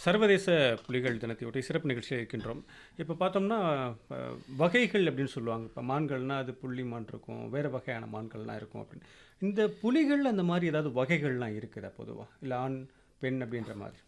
சர்வதேச புலிகள் தினத்தையொட்டி சிறப்பு நிகழ்ச்சியில் இருக்கின்றோம் இப்போ பார்த்தோம்னா அஹ், வகைகள் அப்படின்னு சொல்லுவாங்க இப்போ மான்கள்னா அது புள்ளி மான் இருக்கும் வேறு வகையான மான்கள்லாம் இருக்கும் அப்படின்னு இந்த புலிகள் அந்த மாதிரி ஏதாவது வகைகள்லாம் இருக்குதா பொதுவாக இல்லை ஆண் பெண் அப்படின்ற மாதிரி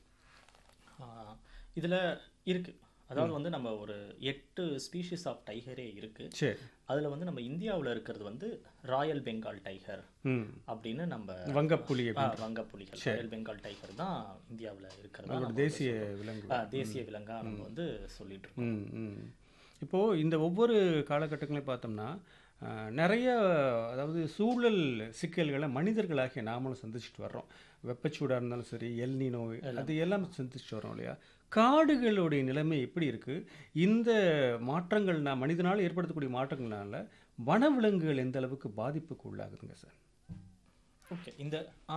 ஆஹ் இதுல இருக்கு அதாவது வந்து நம்ம ஒரு எட்டு ஸ்பீஷிஸ் ஆஃப் டைகரே இருக்கு சரி அதுல வந்து நம்ம இந்தியாவுல இருக்கிறது வந்து ராயல் பெங்கால் டைகர் ம் அப்படின்னு நம்ம வங்கப்புலி ஆ, வங்கப்புலிகள் ராயல் பெங்கால் டைகர் தான் இந்தியாவுல இருக்கிறதா அதோட நம்ம தேசிய விலங்கு ஆ, தேசிய விலங்கா நம்ம வந்து சொல்லிட்டு இருக்கோம் ம் ம் இப்போது இந்த ஒவ்வொரு காலகட்டங்களையும் பார்த்தோம்னா அஹ், நிறைய அதாவது சூழல் சிக்கல்களை மனிதர்களாகிய நாமளும் சந்திச்சுட்டு வர்றோம் வெப்பச்சூடாக இருந்தாலும் சரி எல்னி நோய் அது எல்லாம் சந்திச்சுட்டு வரோம் இல்லையா காடுகளுடைய நிலைமை எப்படி இருக்குது இந்த மாற்றங்கள் நான் மனிதனால் ஏற்படுத்தக்கூடிய மாற்றங்கள்னால வனவிலங்குகள் எந்த அளவுக்கு பாதிப்புக்கு உள்ளாகுதுங்க சார் ஓகே இந்த ஆ,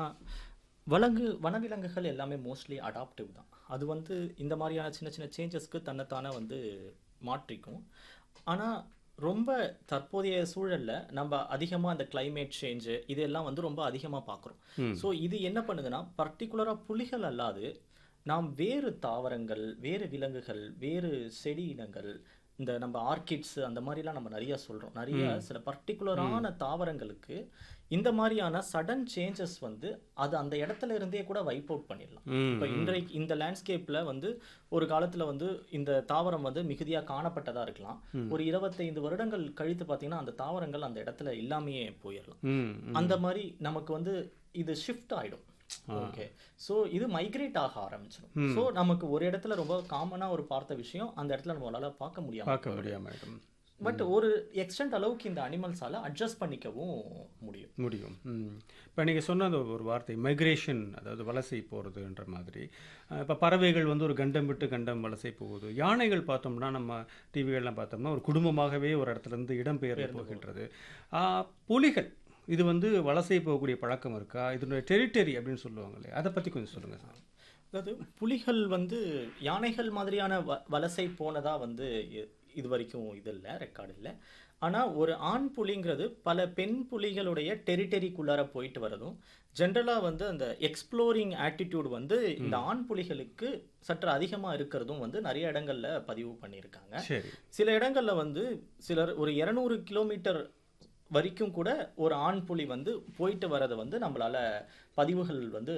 வலங்கு வனவிலங்குகள் எல்லாமே மோஸ்ட்லி அடாப்டிவ் தான் அது வந்து இந்த மாதிரியான சின்ன சின்ன சேஞ்சஸ்க்கு தன்னைத்தானே வந்து மாற்றிக்கும் ஆனா ரொம்ப தற்போதைய சூழல்ல நம்ம அதிகமா அந்த climate சேஞ்சு இதெல்லாம் வந்து ரொம்ப அதிகமா பார்க்குறோம் ஸோ இது என்ன பண்ணுதுன்னா பர்டிகுலரா புலிகள் அல்லாது நாம் வேறு தாவரங்கள் வேறு விலங்குகள் வேறு செடி இனங்கள் இந்த நம்ம ஆர்கிட்ஸ் அந்த மாதிரிலாம் நம்ம நிறைய சொல்றோம் நிறைய சில பர்டிகுலரான தாவரங்களுக்கு இந்த மாதிரியான சடன் சேஞ்சஸ் வந்து அது அந்த இடத்துல இருந்தே கூட வைப் அவுட் பண்ணிடலாம் ம் இப்போ இன்றைக்கு இந்த லேண்ட்ஸ்கேப்ல வந்து ஒரு காலத்துல வந்து இந்த தாவரம் வந்து மிகுதியா காணப்பட்டதா இருக்கலாம் ஒரு இருபத்தைந்து வருடங்கள் கழித்து பார்த்தீங்கன்னா அந்த தாவரங்கள் அந்த இடத்துல இல்லாமையே போயிடலாம் ம் அந்த மாதிரி நமக்கு வந்து இது ஷிஃப்ட் ஆயிடும் ஓகே ஸோ இது மைக்ரேட் ஆக ஆரம்பிச்சிடும் ஸோ நமக்கு ஒரு இடத்துல ரொம்ப காமனா ஒரு பார்த்த விஷயம் அந்த இடத்துல நம்மளால பார்க்க முடியாம பார்க்க முடியாமல் பட் ஒரு எக்ஸ்டென்ட் அளவுக்கு இந்த அனிமல்ஸால அட்ஜஸ்ட் பண்ணிக்கவும் முடியும் முடியும் இப்போ நீங்கள் சொன்ன அந்த ஒரு வார்த்தை மைக்ரேஷன் அதாவது வலசை போகிறதுன்ற மாதிரி இப்போ பறவைகள் வந்து ஒரு கண்டம் விட்டு கண்டம் வலசை போகுது யானைகள் பார்த்தோம்னா நம்ம டிவிகள்லாம் பார்த்தோம்னா ஒரு குடும்பமாகவே ஒரு இடத்துல இருந்து இடம்பெயர்ந்து போகின்றது ஆஹ், புலிகள் இது வந்து வலசை போகக்கூடிய பழக்கம் இருக்கா இதனுடைய டெரிட்டரி அப்படின்னு சொல்லுவாங்க இல்லையா அதை பற்றி கொஞ்சம் சொல்லுங்கள் சார் அதாவது புலிகள் வந்து யானைகள் மாதிரியான வ வலசை போனதா வந்து இ- இது வரைக்கும் இது இல்லை ரெக்கார்டு இல்லை ஆனா ஒரு ஆண் புலிங்கிறது பல பெண் புலிகளுடைய டெரிட்டரிக்குள்ளார போயிட்டு வரதும் ஜென்ரலா வந்து அந்த எக்ஸ்ப்ளோரிங் ஆட்டிடியூட் வந்து இந்த ஆண் புலிகளுக்கு சற்று அதிகமா இருக்கிறதும் வந்து நிறைய இடங்கள்ல பதிவு பண்ணியிருக்காங்க சரி சில இடங்கள்ல வந்து சிலர் ஒரு இருநூறு கிலோமீட்டர் வரைக்கும் கூட ஒரு ஆண் புலி வந்து போயிட்டு வரதை வந்து நம்மளால பதிவுகள் வந்து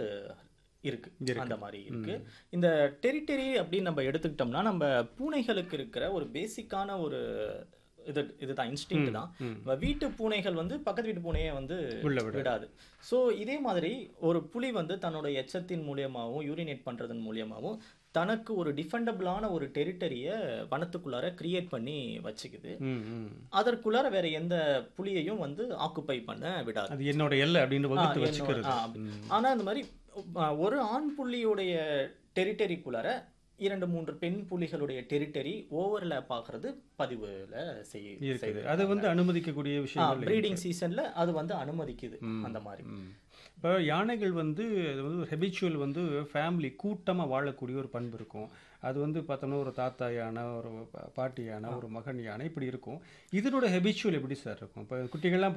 இருக்கு அந்த மாதிரி இருக்கு இந்த டெரிட்டரி அப்படின்னு நம்ம எடுத்துக்கிட்டோம்னா நம்ம பூனைகளுக்கு இருக்கிற ஒரு பேசிக்கான ஒரு இது இதுதான் இன்ஸ்டிங்க் தான் நம்ம வீட்டு பூனைகள் வந்து பக்கத்து வீட்டு பூனையை வந்து உள்ள விட விடாது ஸோ இதே மாதிரி ஒரு புலி வந்து தன்னோட எச்சத்தின் மூலியமாகவும் யூரினேட் பண்றதன் மூலியமாகவும் தனக்கு ஒரு டிஃபெண்டபிளான ஒரு டெரிட்டரியை வனத்துக்குள்ளார கிரியேட் பண்ணி வச்சுக்குது ம் ம் அதற்குள்ளார வேற எந்த புலியையும் வந்து ஆக்குப்பை பண்ண விடாது அது என்னோட எல்லை அப்படின்னு வகுத்து என்னோட- வச்சுக்கிறது ஆ, அப்படி. ஆனா இந்த மாதிரி அ, ஒரு ஆண் புலியுடைய டெரிட்டரிக்குள்ளார இரண்டு மூன்று பெண் புலிகளுடைய டெரிட்டரி ஓவர்லேப் ஆகிறது பதிவுல செய் இருக்குது அது வந்து அனுமதிக்கக்கூடிய விஷயங்கள் ப்ரீடிங் சீசன்ல அது வந்து அனுமதிக்குது அந்த மாதிரி இப்போ யானைகள் வந்து அது வந்து ஒரு ஹெபிச்சுவல் வந்து ஃபேமிலி கூட்டமாக வாழக்கூடிய ஒரு பண்பு இருக்கும் அது வந்து பார்த்தோம்னா ஒரு தாத்தா யானை ஒரு பா- பாட்டி யானை ஒரு மகன் யானை இப்படி இருக்கும் இதனோட ஹெபிச்சுவல் எப்படி சார் இருக்கும் இப்போ குட்டிகள்லாம்